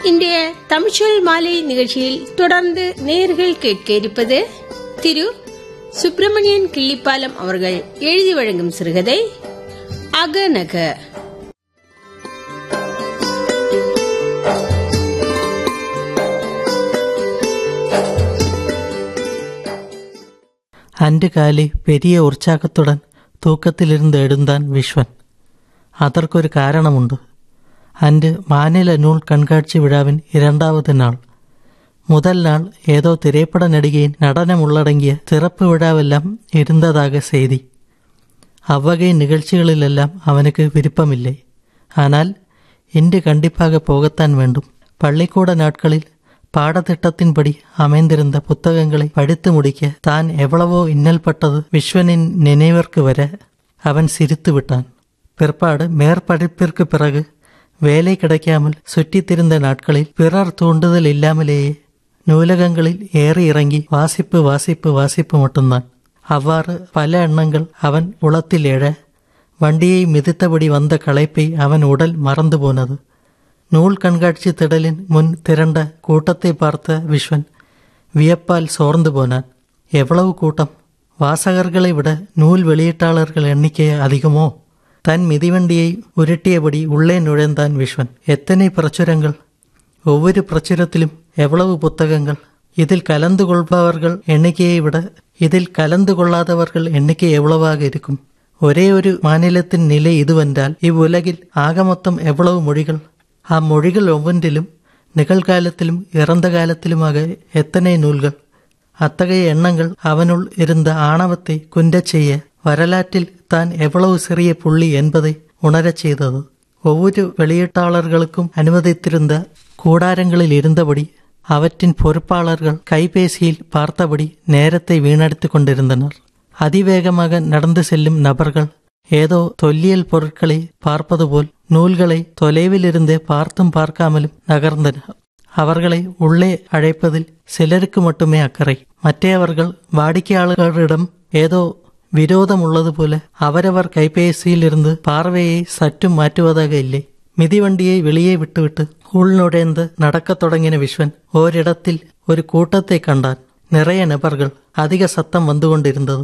இன்றைய தமிழ்ச்சொல் மாலை நிகழ்ச்சியில் தொடர்ந்து நேர்கள் கேட்க இருப்பது திரு சுப்பிரமணியன் கிள்ளிப்பாலம் அவர்கள் எழுதி வழங்கும் சிறுகதை அகநக அன்று காலை பெரிய உற்சாகத்துடன் தூக்கத்திலிருந்து எழுந்தான் விஸ்வன் அதற்கொரு காரணமுண்டு அன்று மாநில நூல் கண்காட்சி விழாவின் இரண்டாவது நாள் முதல் நாள் ஏதோ திரைப்பட நடிகையின் நடனம் உள்ளடங்கிய திறப்பு விழாவெல்லாம் இருந்ததாக செய்தி அவ்வகை நிகழ்ச்சிகளிலெல்லாம் அவனுக்கு விருப்பமில்லை ஆனால் இன்று கண்டிப்பாக போகத்தான் வேண்டும் பள்ளிக்கூட நாட்களில் பாடத்திட்டத்தின்படி அமைந்திருந்த புத்தகங்களை படித்து முடிக்க தான் எவ்வளவோ இன்னல்பட்டது விஸ்வனின் நினைவிற்கு வர அவன் சிரித்து விட்டான் பிற்பாடு மேற்படிப்பிற்கு பிறகு வேலை கிடைக்காமல் சுற்றித் திரிந்த நாட்களில் பிறர் தூண்டுதல் இல்லாமலேயே நூலகங்களில் ஏறி இறங்கி வாசிப்பு வாசிப்பு வாசிப்பு மட்டும்தான் அவ்வாறு பல எண்ணங்கள் அவன் உளத்தில் எழ வண்டியை மிதித்தபடி வந்த களைப்பை அவன் உடல் மறந்து போனது நூல் கண்காட்சி திடலின் முன் திரண்ட கூட்டத்தை பார்த்த விஸ்வன் வியப்பால் சோர்ந்து போனான் எவ்வளவு கூட்டம் வாசகர்களை விட நூல் வெளியீட்டாளர்கள் எண்ணிக்கை அதிகமோ தன் மிதிவண்டியை உருட்டியபடி உள்ளே நுழைந்தான் விஸ்வன் எத்தனை பிரச்சுரங்கள் ஒவ்வொரு பிரச்சுரத்திலும் எவ்வளவு புத்தகங்கள் இதில் கலந்து கொள்பவர்கள் எண்ணிக்கையை விட இதில் கலந்து கொள்ளாதவர்கள் எண்ணிக்கை எவ்வளவாக இருக்கும் ஒரே ஒரு மாநிலத்தின் நிலை இதுவென்றால் இவ்வுலகில் ஆக மொத்தம் எவ்வளவு மொழிகள் அம்மொழிகள் ஒவ்வொன்றிலும் நிகழ்காலத்திலும் இறந்த காலத்திலுமாக எத்தனை நூல்கள் அத்தகைய எண்ணங்கள் அவனுள் இருந்த ஆணவத்தை குன்றச் செய்ய வரலாற்றில் தான் எவ்வளவு சிறிய புள்ளி என்பதை உணரச் செய்தது ஒவ்வொரு வெளியீட்டாளர்களுக்கும் அனுமதித்திருந்த கூடாரங்களில் இருந்தபடி அவற்றின் பொறுப்பாளர்கள் கைபேசியில் பார்த்தபடி நேரத்தை வீணடித்துக் கொண்டிருந்தனர் அதிவேகமாக நடந்து செல்லும் நபர்கள் ஏதோ தொல்லியல் பொருட்களை பார்ப்பது போல் நூல்களை தொலைவிலிருந்தே பார்த்தும் பார்க்காமலும் நகர்ந்தனர் அவர்களை உள்ளே அழைப்பதில் சிலருக்கு மட்டுமே அக்கறை மற்றவர்கள் வாடிக்கையாளர்களிடம் ஏதோ விரோதம் உள்ளது போல அவரவர் கைபேசியில் இருந்து பார்வையை சற்றும் மாற்றுவதாக இல்லை மிதிவண்டியை வெளியே விட்டுவிட்டு உள் நுழைந்து நடக்கத் தொடங்கின விஸ்வன் ஓரிடத்தில் ஒரு கூட்டத்தை கண்டான் நிறைய நபர்கள் அதிக சத்தம் வந்து கொண்டிருந்தது